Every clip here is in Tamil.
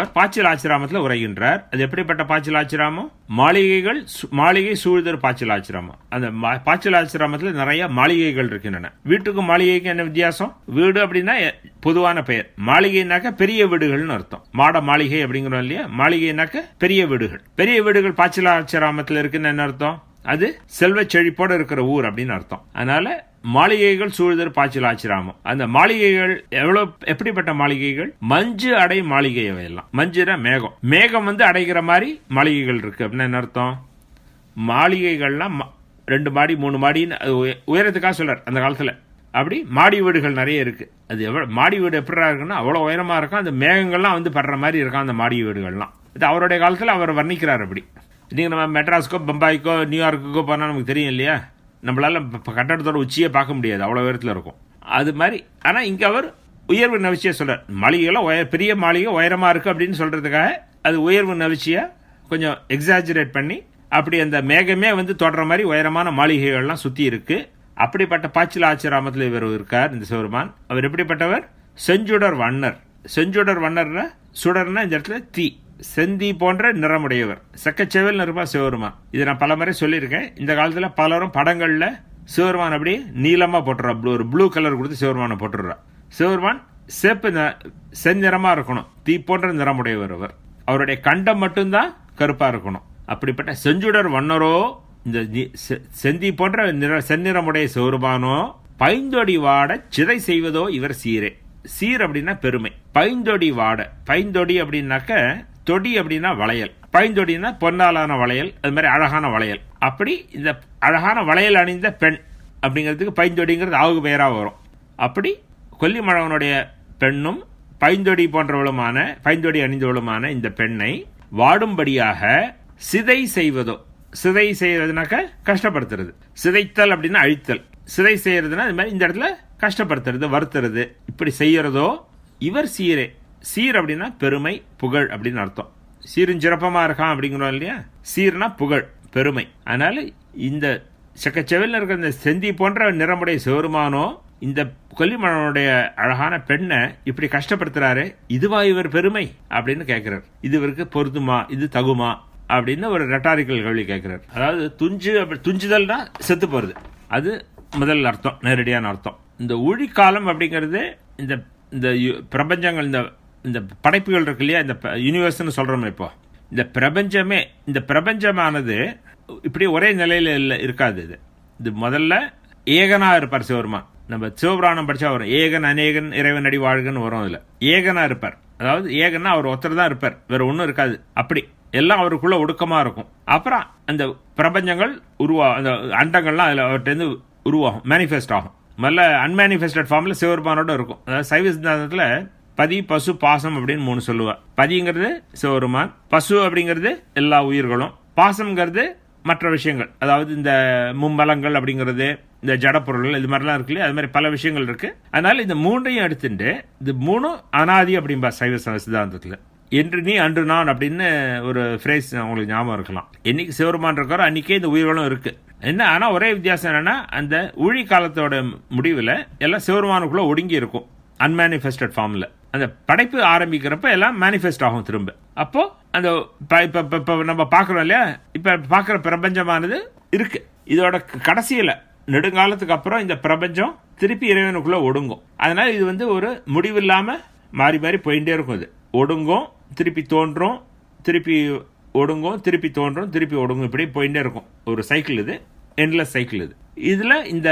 அவர் பாய்ச்சல் ஆச்சிராமத்தில் உரைகின்றார் அது எப்படிப்பட்ட பாய்ச்சல் ஆச்சிராமம் மாளிகைகள் சு- மாளிகை சூழ்தர் பாய்ச்சல் ஆச்சிராமம் அந்த மா- பாய்ச்சல் ஆச்சிராமத்தில் நிறைய மாளிகைகள் இருக்கின்றன வீட்டுக்கும் மாளிகைக்கும் என்ன வித்தியாசம் வீடு அப்படின்னா எ- பொதுவான பெயர் மாளிகைனாக்க பெரிய வீடுகள்னு அர்த்தம் மாட மாளிகை அப்படிங்கிறோம் இல்லையா மாளிகைனாக்க பெரிய வீடுகள் பெரிய வீடுகள் பாய்ச்சல் ஆச்சிராமத்தில் இருக்குன்னு என்ன அர்த்தம் அது செல்வ செழிப்போட இருக்கிற ஊர் அப்படின்னு அர்த்தம் அதனால மாளிகைகள் சூழ்தர் பாய்ச்சல் ஆச்சிராமம் அந்த மாளிகைகள் எவ்வளவு எப்படிப்பட்ட மாளிகைகள் மஞ்சு அடை மாளிகை அவையெல்லாம் மஞ்சுனா மேகம் மேகம் வந்து அடைகிற மாதிரி மாளிகைகள் இருக்கு அப்படின்னு என்ன அர்த்தம் மாளிகைகள்லாம் ம- ரெண்டு மாடி மூணு மாடின்னு அது உய- உயரத்துக்காக சொல்றார் அந்த காலத்துல அப்படி மாடி வீடுகள் நிறைய இருக்கு அது எவ்வளவு மாடி வீடு எப்படிடா இருக்குன்னா அவ்வளவு உயரமா இருக்கும் அந்த மேகங்கள்லாம் வந்து படுற மாதிரி இருக்கும் அந்த மாடி வீடுகள்லாம் இது அவருடைய காலத்துல அவர் வர்ணிக்கிறார் அப்படி நீங்க நம்ம மெட்ராஸ்க்கோ பம்பாய்க்கோ நியூயார்க்குக்கோ போனா நமக்கு தெரியும் இல்லையா நம்மளால ப- ப- கட்டடத்தோட உச்சியே பார்க்க முடியாது அவ்வளவு உயரத்துல இருக்கும் அது மாதிரி ஆனா இங்க அவர் உயர்வு நவிச்சிய சொல்றார் மாளிகைலாம் உயர் பெரிய மாளிகை உயரமா இருக்கு அப்படின்னு சொல்றதுக்காக அது உயர்வு நவிச்சியா கொஞ்சம் எக்ஸாஜரேட் பண்ணி அப்படி அந்த மேகமே வந்து தொடர மாதிரி உயரமான மாளிகைகள்லாம் சுத்தி இருக்கு அப்படிப்பட்ட பாய்ச்சல் ஆச்சிராமத்தில் இவர் இருக்கார் இந்த சிவருமான் அவர் எப்படிப்பட்டவர் செஞ்சுடர் வண்ணர் செஞ்சுடர் வண்ணர்னா சுடர்னா இந்த இடத்துல தீ செந்தி போன்ற நிறமுடையவர் செக்கச்செவல் நிறமா சிவருமான் இதை நான் பல முறை சொல்லியிருக்கேன் இந்த காலத்துல பலரும் படங்கள்ல சிவருமான் அப்படி நீளமா போட்டுறா ஒரு ப்ளூ கலர் கொடுத்து சிவருமானை போட்டுடுறா சிவருமான் சேப்பு ந- செந்நிறமா இருக்கணும் தீ போன்ற நிறமுடையவர் அவர் அவருடைய கண்டம் மட்டும்தான் கருப்பா இருக்கணும் அப்படிப்பட்ட செஞ்சுடர் வண்ணரோ இந்த நி- செ- செந்தி போன்ற நிற செந்நிறமுடைய சிவருமானோ பைந்தொடி வாட சிதை செய்வதோ இவர் சீரே சீர் அப்படின்னா பெருமை பைந்தொடி வாட பைந்தொடி அப்படின்னாக்க தொடி அப்படின்னா வளையல் பைந்தொடினா பொன்னாலான வளையல் அது மாதிரி அழகான வளையல் அப்படி இந்த அழகான வளையல் அணிந்த பெண் அப்படிங்கிறதுக்கு பைந்தொடிங்கிறது ஆகு பெயரா வரும் அப்படி கொல்லிமழவனுடைய பெண்ணும் பைந்தொடி போன்றவளுமான பைந்தொடி அணிந்தவளுமான இந்த பெண்ணை வாடும்படியாக சிதை செய்வதோ சிதை செய்யறதுனாக்க கஷ்டப்படுத்துறது சிதைத்தல் அப்படின்னா அழித்தல் சிதை செய்யறதுன்னா இது மாதிரி இந்த இடத்துல கஷ்டப்படுத்துறது வருத்துறது இப்படி செய்யறதோ இவர் சீரே சீர் அப்படின்னா பெருமை புகழ் அப்படின்னு அர்த்தம் சீரும் சிறப்பமா இருக்கான் அப்படிங்கிறோம் இல்லையா சீர்னா புகழ் பெருமை அதனால இந்த செக்கச்செவல்ல இருக்கிற இந்த செந்தி போன்ற நிறமுடைய சிவருமானோ இந்த கொல்லிமலனுடைய அழகான பெண்ணை இப்படி கஷ்டப்படுத்துறாரு இதுவா இவர் பெருமை அப்படின்னு கேட்கிறார் இது இவருக்கு பொருந்துமா இது தகுமா அப்படின்னு ஒரு ரெட்டாரிக்கல் கேள்வி கேட்கிறார் அதாவது துஞ்சு அப்படி துஞ்சுதல்னா செத்து போறது அது முதல் அர்த்தம் நேரடியான அர்த்தம் இந்த ஊழிக்காலம் அப்படிங்கிறது இந்த இந்த யு- பிரபஞ்சங்கள் இந்த இந்த படைப்புகள் இருக்கு இல்லையா இந்த யூனிவர்ஸ்னு சொல்றோம் இப்போ இந்த பிரபஞ்சமே இந்த பிரபஞ்சமானது இப்படி ஒரே நிலையில இல்ல இருக்காது இது இது முதல்ல ஏகனா இருப்பார் சிவருமான் நம்ம சிவபுராணம் படிச்சா வரும் ஏகன் அநேகன் இறைவன் அடி வாழ்கன்னு வரும் அதுல ஏகனா இருப்பார் அதாவது ஏகன்னா அவர் ஒருத்தர் தான் இருப்பார் வேற ஒன்றும் இருக்காது அப்படி எல்லாம் அவருக்குள்ள ஒடுக்கமா இருக்கும் அப்புறம் அந்த பிரபஞ்சங்கள் உருவா அந்த அண்டங்கள்லாம் அதுல அவர்கிட்ட இருந்து உருவாகும் மேனிஃபெஸ்ட் ஆகும் முதல்ல அன்மேனிஃபெஸ்டட் ஃபார்ம்ல சிவருமானோட இருக்கும் அதாவது சைவ சித்தாந்தத்துல பதி பசு பாசம் அப்படின்னு மூணு சொல்லுவா பதிங்கிறது சிவருமான் பசு அப்படிங்கிறது எல்லா உயிர்களும் பாசம்ங்கிறது மற்ற விஷயங்கள் அதாவது இந்த மும்மலங்கள் அப்படிங்கிறது இந்த ஜடப்பொருள்கள் இது மாதிரிலாம் இருக்கு இல்லையா அது மாதிரி பல விஷயங்கள் இருக்கு அதனால இந்த மூன்றையும் எடுத்துட்டு இது மூணும் அனாதி அப்படிம்பா சைவ ச- சித்தாந்தத்துல என்று நீ அன்று நான் அப்படின்னு ஒரு ஃப்ரேஸ் உங்களுக்கு ஞாபகம் இருக்கலாம் என்னைக்கு சிவருமான் இருக்காரோ அன்னைக்கே இந்த உயிர்களும் இருக்கு என்ன ஆனா ஒரே வித்தியாசம் என்னன்னா அந்த ஊழி காலத்தோட முடிவுல எல்லாம் சிவருமானுக்குள்ள ஒடுங்கி இருக்கும் அன்மேனிஃபெஸ்டட் ஃபார்ம்ல அந்த படைப்பு ஆரம்பிக்கிறப்ப எல்லாம் மேனிஃபெஸ்ட் ஆகும் திரும்ப அப்போ அந்த ப- இப்ப இப்ப- இப்ப நம்ம பாக்குறோம் இல்லையா இப்ப பாக்குற பிரபஞ்சமானது இருக்கு இதோட க- கடைசியில நெடுங்காலத்துக்கு அப்புறம் இந்த பிரபஞ்சம் திருப்பி இறைவனுக்குள்ள ஒடுங்கும் அதனால இது வந்து ஒரு முடிவில்லாம மாறி மாறி போயிட்டே இருக்கும் இது ஒடுங்கும் திருப்பி தோன்றும் திருப்பி ஒடுங்கும் திருப்பி தோன்றும் திருப்பி ஒடுங்கும் இப்படி போயிட்டே இருக்கும் ஒரு சைக்கிள் இது எண்ட்லெஸ் சைக்கிள் இது இதுல இந்த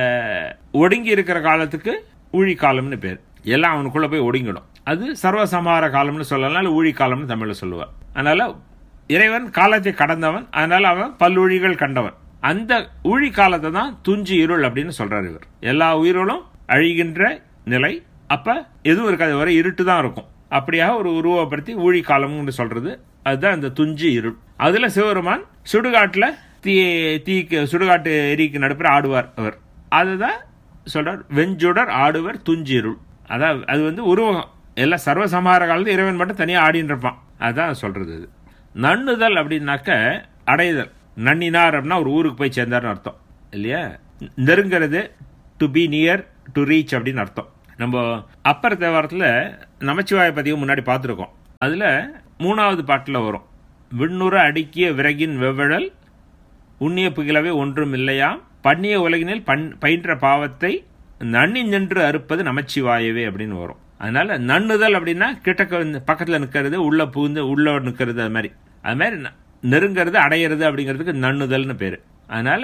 ஒடுங்கி இருக்கிற காலத்துக்கு ஊழி காலம்னு பேர் எல்லாம் அவனுக்குள்ள போய் ஒடுங்கிடும் அது சர்வசமார காலம்னு சொல்லலாம் இல்ல ஊழி காலம்னு தமிழ்ல சொல்லுவார் அதனால இறைவன் காலத்தை கடந்தவன் அதனால அவன் பல்லுழிகள் கண்டவன் அந்த ஊழி காலத்தை தான் துஞ்சி இருள் அப்படின்னு சொல்றாரு இவர் எல்லா உயிர்களும் அழிகின்ற நிலை அப்ப எதுவும் இருக்காது வரை இருட்டு தான் இருக்கும் அப்படியாக ஒரு உருவப்படுத்தி ஊழி காலம்னு சொல்றது அதுதான் அந்த துஞ்சி இருள் அதுல சிவருமான் சுடுகாட்டுல தீ தீக்கு சுடுகாட்டு எரிக்கு நடுப்புற ஆடுவார் அவர் அதுதான் சொல்றார் வெஞ்சுடர் ஆடுவர் துஞ்சிருள் அதான் அது வந்து உருவகம் எல்லாம் சர்வசமார காலத்து இறைவன் மட்டும் தனியா ஆடின்னு இருப்பான் அதான் சொல்றது இது நண்ணுதல் அப்படின்னாக்க அடைதல் நன்னினார் அப்படின்னா ஒரு ஊருக்கு போய் சேர்ந்தார்னு அர்த்தம் இல்லையா நெருங்கிறது to be near to reach அப்படின்னு அர்த்தம் நம்ம அப்பர் தேவாரத்தில் நமச்சிவாய பதிவு முன்னாடி பார்த்துருக்கோம் அதுல மூணாவது பாட்டுல வரும் விண்ணுற அடுக்கிய விறகின் வெவ்வழல் உண்ணிய புகிலவே ஒன்றும் இல்லையாம் பண்ணிய உலகினில் பண் பயின்ற பாவத்தை நன்னி நின்று அறுப்பது நமச்சிவாயவே அப்படின்னு வரும் அதனால நண்ணுதல் அப்படின்னா கிட்டக்க வந்து பக்கத்துல நிக்கிறது உள்ள புகுந்து உள்ள நிக்கிறது அது மாதிரி அது மாதிரி ந- நெருங்கிறது அடையிறது அப்படிங்கிறதுக்கு நண்ணுதல்னு பேரு அதனால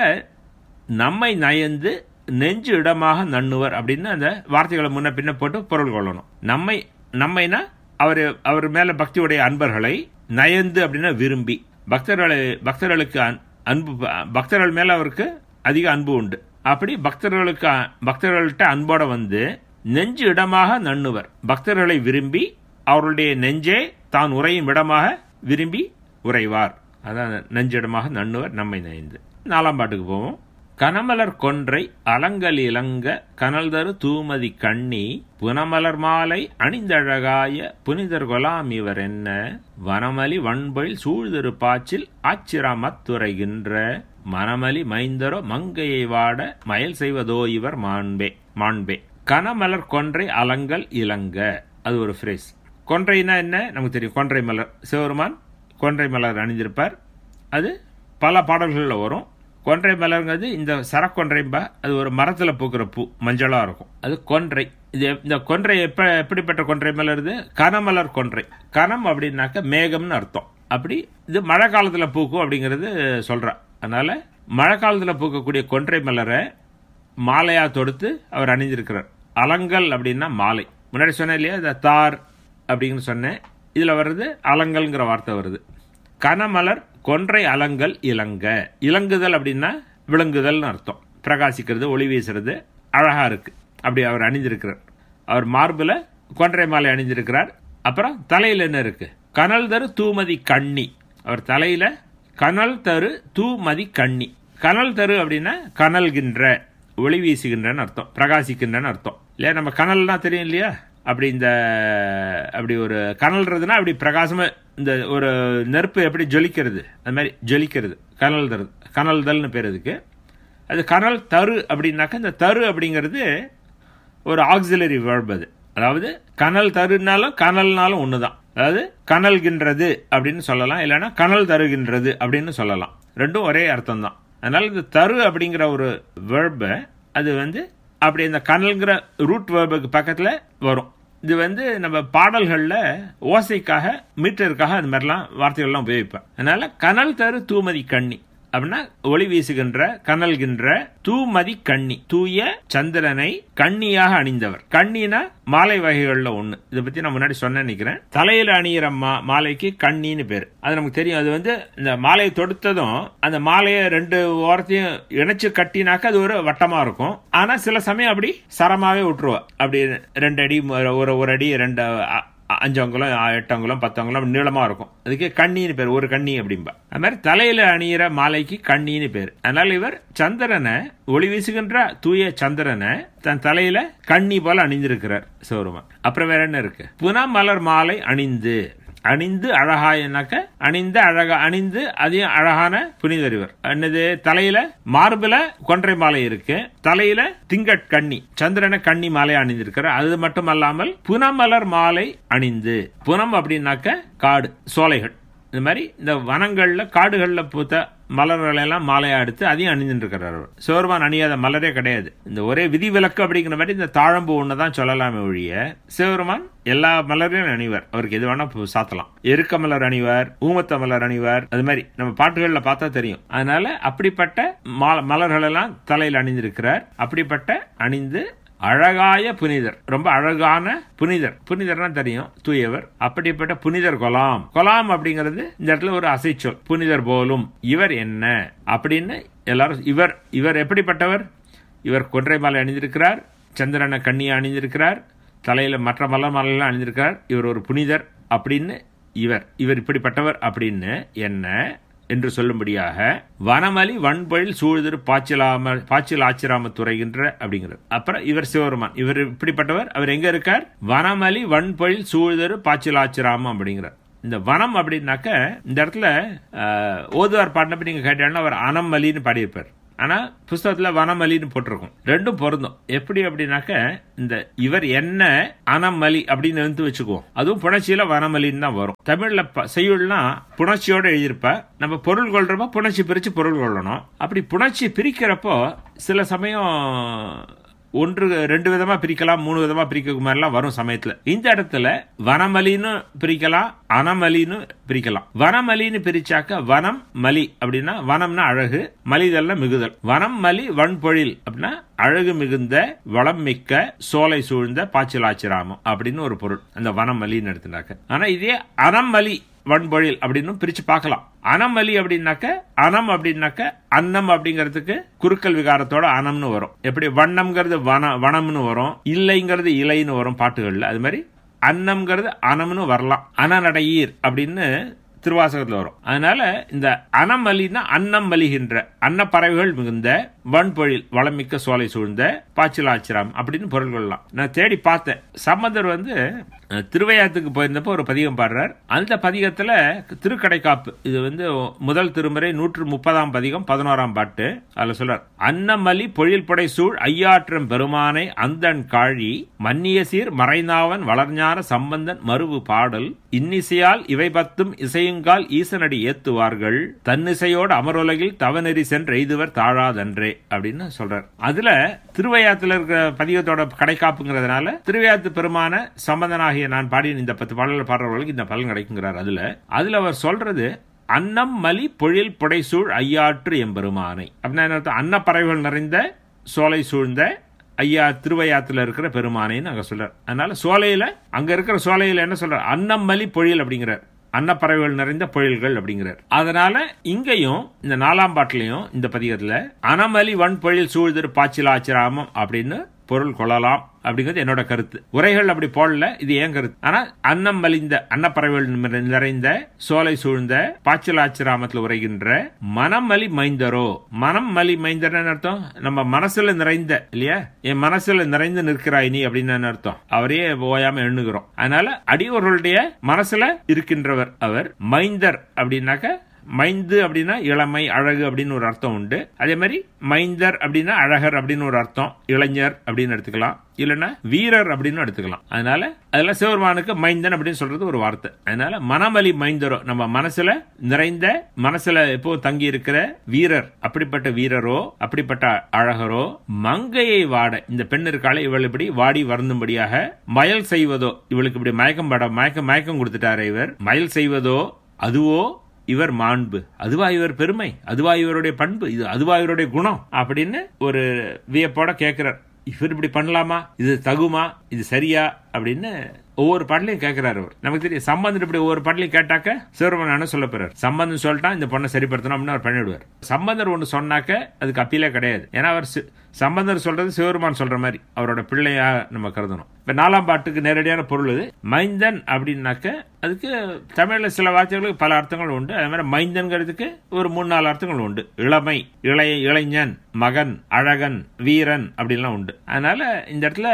நம்மை நயந்து நெஞ்சு இடமாக நண்ணுவர் அப்படின்னு அந்த வார்த்தைகளை முன்ன பின்ன போட்டு பொருள் கொள்ளணும் நம்மை நம்மைனா அவர் அவர் மேல பக்தியுடைய அன்பர்களை நயந்து அப்படின்னா விரும்பி பக்தர்களை பக்தர்களுக்கு அன்- அன்பு பக்தர்கள் மேல அவருக்கு அதிக அன்பு உண்டு அப்படி பக்தர்களுக்கு அ- பக்தர்கள்ட்ட அன்போட வந்து நெஞ்சு இடமாக நண்ணுவர் பக்தர்களை விரும்பி அவருடைய நெஞ்சே தான் உறையும் இடமாக விரும்பி உறைவார் அதான் நெஞ்சிடமாக நண்ணுவர் நம்மை நயந்து நாலாம் பாட்டுக்கு போவோம் கனமலர் கொன்றை அலங்கல் இலங்க கனல்தரு தூமதி கண்ணி புனமலர் மாலை அணிந்தழகாய புனிதர் கொலாம் இவர் என்ன வனமலி வன்பொழில் சூழ்திரு பாச்சில் ஆச்சிராமத்துறைகின்ற மனமலி மைந்தரோ மங்கையை வாட மயல் செய்வதோ இவர் மாண்பே மாண்பே கனமலர் கொன்றை அலங்கல் இலங்க அது ஒரு ஃப்ரேஸ் கொன்றைனா என்ன நமக்கு தெரியும் கொன்றை மலர் சிவருமான் கொன்றை மலர் அணிந்திருப்பார் அது பல பாடல்களில் வரும் கொன்றை மலர்ங்கிறது இந்த சரக்கொன்றைம்பா அது ஒரு மரத்தில் பூக்கிற பூ மஞ்சளா இருக்கும் அது கொன்றை இது இந்த கொன்றை எப்ப எப்படிப்பட்ட கொன்றை மலர் இது கனமலர் கொன்றை கனம் அப்படின்னாக்க மேகம்னு அர்த்தம் அப்படி இது மழை காலத்தில் பூக்கும் அப்படிங்கிறது சொல்றா அதனால மழை காலத்தில் பூக்கக்கூடிய கொன்றை மலரை மாலையா தொடுத்து அவர் அணிஞ்சிருக்கிறார் அலங்கல் அப்படின்னா மாலை முன்னாடி சொன்னேன் இல்லையா இந்த தார் அப்படின்னு சொன்னேன் இதுல வர்றது அலங்கல்ங்கிற வார்த்தை வருது கனமலர் கொன்றை அலங்கல் இலங்க இலங்குதல் அப்படின்னா விளங்குதல்னு அர்த்தம் பிரகாசிக்கிறது ஒளி வீசுறது அழகா இருக்கு அப்படி அவர் அணிந்திருக்கிறார் அவர் மார்புல கொன்றை மாலை அணிந்திருக்கிறார் அப்புறம் தலையில என்ன இருக்கு கனல் தரு தூமதி கண்ணி அவர் தலையில கனல் தரு தூமதி கண்ணி கனல் தரு அப்படின்னா கனல்கின்ற ஒளி வீசுகின்றன்னு அர்த்தம் பிரகாசிக்கின்றன்னு அர்த்தம் இல்லையா நம்ம கனல்னா தெரியும் இல்லையா அப்படி இந்த அப்படி ஒரு கனல்றதுன்னா அப்படி பிரகாசமா இந்த ஒரு நெருப்பு எப்படி ஜொலிக்கிறது அது மாதிரி ஜொலிக்கிறது கனல் தரு கனல்தல்னு பேர் அதுக்கு அது கனல் தரு அப்படின்னாக்க இந்த தரு அப்படிங்கிறது ஒரு ஆக்சிலரி வேர்ப் அது அதாவது கனல் தருனாலும் கனல்னாலும் ஒண்ணுதான் அதாவது கனல்கின்றது அப்படின்னு சொல்லலாம் இல்லைன்னா கனல் தருகின்றது அப்படின்னு சொல்லலாம் ரெண்டும் ஒரே அர்த்தம் தான் அதனால இந்த தரு அப்படிங்கிற ஒரு வேர்பை அது வந்து அப்படி இந்த கனல்ங்கிற ரூட் வேர்புக்கு பக்கத்துல வரும் இது வந்து நம்ம பாடல்கள்ல ஓசைக்காக மீட்டருக்காக அது மாதிரிலாம் வார்த்தைகள்லாம் உபயோகிப்பேன் அதனால கனல் தரு தூமதி கண்ணி அப்படின்னா ஒளி வீசுகின்ற கனல்கின்ற தூமதி கண்ணி தூய சந்திரனை கண்ணியாக அணிந்தவர் கண்ணினா மாலை வகைகள்ல ஒண்ணு இதை பத்தி நான் முன்னாடி சொன்ன நினைக்கிறேன் தலையில அணியிற மா மாலைக்கு கண்ணின்னு பேரு அது நமக்கு தெரியும் அது வந்து இந்த மாலையை தொடுத்ததும் அந்த மாலையை ரெண்டு ஓரத்தையும் இணைச்சு கட்டினாக்க அது ஒரு வட்டமா இருக்கும் ஆனா சில சமயம் அப்படி சரமாவே விட்டுருவா அப்படி ரெண்டு அடி ஒரு ஒரு அடி ரெண்டு அ- அஞ்சு அங்குலம் ஆ, எட்டு அங்குலம் பத்து அங்குலம் நீளமா இருக்கும் அதுக்கு கண்ணின்னு பேர் ஒரு கண்ணி அப்படிம்பா அது மாதிரி தலையில அணியிற மாலைக்கு கண்ணின்னு பேர் அதனால இவர் சந்திரனை ஒளி வீசுகின்ற தூய சந்திரனை தன் தலையில கண்ணி போல அணிந்திருக்கிறார் சிவருமான் அப்புறம் வேற என்ன இருக்கு புன மலர் மாலை அணிந்து அணிந்து அழகாயனாக்க அணிந்த அழகா அணிந்து அதையும் அழகான புனிதறிவர் என்னது தலையில மார்புல கொன்றை மாலை இருக்கு தலையில திங்கட் கண்ணி சந்திரன கண்ணி மாலை அணிந்திருக்கிறார் அது மட்டும் அல்லாமல் புனமலர் மாலை அணிந்து புனம் அப்படின்னாக்க காடு சோலைகள் இந்த மாதிரி இந்த வனங்கள்ல காடுகள்ல பூத்த மலர்களை எல்லாம் மாலையா எடுத்து அதையும் அணிந்துட்டு இருக்கிறார் அவர். சிவருமான் அணியாத மலரே கிடையாது இந்த ஒரே விதிவிலக்கு அப்படிங்கிற மாதிரி இந்த தாழம்பு ஒண்ணுதான் சொல்லலாமே ஒழிய சிவருமான் எல்லா மலரையும் அணிவார் அவருக்கு எது வேணா பு- சாத்தலாம் எருக்க மலர் அணிவார் ஊமத்த மலர் அணிவார் அது மாதிரி நம்ம பாட்டுகள்ல பார்த்தா தெரியும் அதனால அப்படிப்பட்ட மா- மலர்கள் எல்லாம் தலையில் அணிந்திருக்கிறார் அப்படிப்பட்ட அணிந்து அழகாய புனிதர் ரொம்ப அழகான புனிதர் புனிதர்னா தெரியும் தூயவர் அப்படிப்பட்ட புனிதர் கொலாம் கொலாம் அப்படிங்கிறது இந்த இடத்துல ஒரு அசைச்சொல் புனிதர் போலும் இவர் என்ன அப்படின்னு எல்லாரும் இவர் இவர் எப்படிப்பட்டவர் இவர் கொன்றை மாலை அணிந்திருக்கிறார் சந்திரனை கண்ணியை அணிந்திருக்கிறார் தலையில மற்ற மலர் மாலையெல்லாம் அணிந்திருக்கிறார் இவர் ஒரு புனிதர் அப்படின்னு இவர் இவர் இப்படிப்பட்டவர் அப்படின்னு என்ன என்று சொல்லும்படியாக வனமலி வன்பொழில் சூழ்திரு பாய்ச்சலாம பாய்ச்சல் ஆச்சிராம துறைகின்ற அப்படிங்கிறது அப்புறம் இவர் சிவருமான் இவர் இப்படிப்பட்டவர் அவர் எங்க இருக்கார் வனமலி வன்பொழில் சூழ்தரு பாய்ச்சல் ஆச்சிராமம் அப்படிங்கிறார் இந்த வனம் அப்படின்னாக்க இந்த இடத்துல ஆஹ், ஓதுவார் பாடினப்ப நீங்க கேட்டீங்கன்னா அவர் அனமலின்னு பாடியிருப்பார் ஆனா புஸ்தகத்துல வனமலின்னு போட்டிருக்கும் ரெண்டும் பொருந்தும் எப்படி அப்படின்னாக்க இந்த இவர் என்ன அனமலி அப்படின்னு எழுந்து வச்சுக்குவோம் அதுவும் புணர்ச்சியில வனமலின்னு தான் வரும் தமிழ்ல ப- செய்யுள்னா புணர்ச்சியோட எழுதியிருப்ப நம்ம பொருள் கொள்றப்ப புணர்ச்சி பிரிச்சு பொருள் கொள்ளணும் அப்படி புணர்ச்சி பிரிக்கிறப்போ சில சமயம் ஒன்று ரெண்டு விதமா பிரிக்கலாம் மூணு விதமா பிரிக்க மாதிரிலாம் வரும் சமயத்துல இந்த இடத்துல வனமலின்னு பிரிக்கலாம் அனமலின்னு பிரிக்கலாம் வனமலின்னு பிரிச்சாக்க வனம் மலி அப்படின்னா வனம்னா அழகு மலிதல்ல மிகுதல் வனம் மலி வன்பொழில் அப்படின்னா அழகு மிகுந்த வளம் மிக்க சோலை சூழ்ந்த பாய்ச்சலாச்சிராமம் அப்படின்னு ஒரு பொருள் அந்த வனம் மலின்னு எடுத்துனாக்க ஆனா இதே அனமலி வன்பொழில் அப்படின்னு பிரிச்சு பார்க்கலாம் அனமலி அப்படின்னாக்க அனம் அப்படின்னாக்க அன்னம் அப்படிங்கிறதுக்கு குறுக்கல் விகாரத்தோட அனம்னு வரும் எப்படி வண்ணம்ங்கிறது வன வனம்னு வரும் இல்லைங்கிறது இலைன்னு வரும் பாட்டுகள்ல அது மாதிரி அன்னம்ங்கிறது அனம்னு வரலாம் அனநடையீர் அப்படின்னு திருவாசகத்துல வரும் அதனால இந்த அனமலினா அன்னம் மலிகின்ற அன்னப்பறவைகள் மிகுந்த வன்பொழில் வளமிக்க சோலை சூழ்ந்த பாய்ச்சலாச்சிரம் அப்படின்னு பொருள் கொள்ளலாம் நான் தேடி பார்த்தேன் சம்பந்தர் வந்து அஹ், திருவையாத்துக்கு போயிருந்தப்போ ஒரு பதிகம் பாடுறார் அந்த பதிகத்துல திருக்கடைக்காப்பு இது வந்து முதல் திருமுறை நூற்று முப்பதாம் பதிகம் பதினோராம் பாட்டு அதுல சொல்றார் அன்னமலி பொழில் படை சூழ் ஐயாற்றம் பெருமானை அந்தன் காழி மன்னிய சீர் மறைநாவன் வளர்ஞான சம்பந்தன் மறுவு பாடல் இன்னிசையால் இவை பத்தும் இசையுங்கால் ஈசனடி ஏத்துவார்கள் தன்னிசையோடு அமருலகில் தவநெறி சென்று எய்துவர் தாழாதன்றே அப்படின்னு சொல்றார் அதுல திருவையாத்துல இருக்கிற பதிகத்தோட கடைக்காப்புங்கிறதுனால திருவையாத்து பெருமான சம்பந்தனாகிய நான் பாடிய இந்த பத்து பாடல்கள் பாடுறவர்களுக்கு இந்த பலன் கிடைக்குங்கிறார் அதுல அதுல அவர் சொல்றது அன்னம் மலி பொழில் புடைசூழ் ஐயாற்று எம்பெருமானை அப்படின்னா என்ன அர்த்தம்? அன்னப்பறவைகள் நிறைந்த சோலை சூழ்ந்த ஐயா திருவையாத்துல இருக்கிற பெருமானைன்னு அங்க சொல்றார் அதனால சோலையில அங்க இருக்கிற சோலையில என்ன சொல்றார் அன்னம் மலி பொழில் அப்படிங்கிறார் அன்னப்பறவைகள் நிறைந்த பொழில்கள் அப்படிங்கிறார் அதனால இங்கேயும் இந்த நாலாம் பாட்டிலையும் இந்த பதிகத்துல அனமலி வன் பொழில் சூழ்திரு பாய்ச்சலாச்சிராமம் அப்படின்னு பொருள் கொள்ளலாம் அப்படிங்கிறது என்னோட கருத்து உரைகள் அப்படி போடல இது ஏன் கருத்து ஆனா அன்னம் மலிந்த அன்னப்பறவைகள் நிற- நிறைந்த சோலை சூழ்ந்த பாய்ச்சலாச்சிராமத்தில் உரைகின்ற மனமலி மைந்தரோ மனம் மலி மைந்தர்னு அர்த்தம் நம்ம மனசுல நிறைந்த இல்லையா என் மனசுல நிறைந்து நிற்கிறாய் நீ அப்படின்னு அர்த்தம் அவரையே ஓயாம எண்ணுகிறோம் அதனால அடியோர்களுடைய மனசுல இருக்கின்றவர் அவர் மைந்தர் அப்படின்னாக்க மைந்து அப்படின்னா இளமை அழகு அப்படின்னு ஒரு அர்த்தம் உண்டு அதே மாதிரி மைந்தர் அப்படின்னா அழகர் அப்படின்னு ஒரு அர்த்தம் இளைஞர் அப்படின்னு எடுத்துக்கலாம் இல்லைன்னா வீரர் அப்படின்னு எடுத்துக்கலாம் அதனால அதெல்லாம் சிவருமானுக்கு மைந்தன் அப்படின்னு சொல்றது ஒரு வார்த்தை அதனால மனமலி மைந்தரோ நம்ம மனசுல நிறைந்த மனசுல எப்போ தங்கி இருக்கிற வீரர் அப்படிப்பட்ட வீரரோ அப்படிப்பட்ட அழகரோ மங்கையை வாட இந்த பெண் இருக்காளே இவள் இப்படி வாடி வருந்தும்படியாக மயல் செய்வதோ இவளுக்கு இப்படி மயக்கம் பட மயக்கம் மயக்கம் கொடுத்துட்டாரு இவர் மயல் செய்வதோ அதுவோ இவர் மாண்பு அதுவா இவர் பெருமை அதுவா இவருடைய பண்பு இது அதுவா இவருடைய குணம் அப்படின்னு ஒரு வியப்போட கேட்கிறார் இவர் இப்படி பண்ணலாமா இது தகுமா இது சரியா அப்படின்னு ஒவ்வொரு பாடலையும் கேட்கிறாரு அவர் நமக்கு தெரியும் சம்பந்தம் இப்படி ஒவ்வொரு பாடலையும் கேட்டாக்க சிவருமன் சொல்ல போறார் சம்பந்தம் சொல்லிட்டான் இந்த பொண்ணை சரிப்படுத்தணும் அப்படின்னு அவர் பண்ணிவிடுவார் சம்பந்தர் ஒன்று சொன்னாக்க அதுக்கு அப்பீலே கிடையாது ஏன்னா அவர் சி- சம்பந்தர் சொல்றது சிவருமான் சொல்ற மாதிரி அவரோட பிள்ளையா நம்ம கருதணும் இப்ப நாலாம் பாட்டுக்கு நேரடியான பொருள் இது மைந்தன் அப்படின்னாக்க அதுக்கு தமிழ்ல சில வார்த்தைகளுக்கு பல அர்த்தங்கள் உண்டு அதே மாதிரி மைந்தன்கிறதுக்கு ஒரு மூணு நாலு அர்த்தங்கள் உண்டு இளமை இளைய இளைஞன் மகன் அழகன் வீரன் அப்படின்லாம் உண்டு அதனால இந்த இடத்துல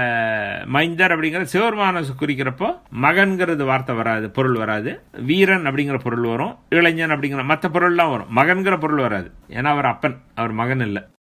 மைந்தர் அப்படிங்கிற சிவருமான குறிக்கிறப்போ மகன்கிறது வார்த்தை வராது பொருள் வராது வீரன் அப்படிங்கிற பொருள் வரும் இளைஞன் அப்படிங்கிற மற்ற பொருள்லாம் வரும் மகன்கிற பொருள் வராது ஏன்னா அவர் அப்பன் அவர் மகன் இல்லை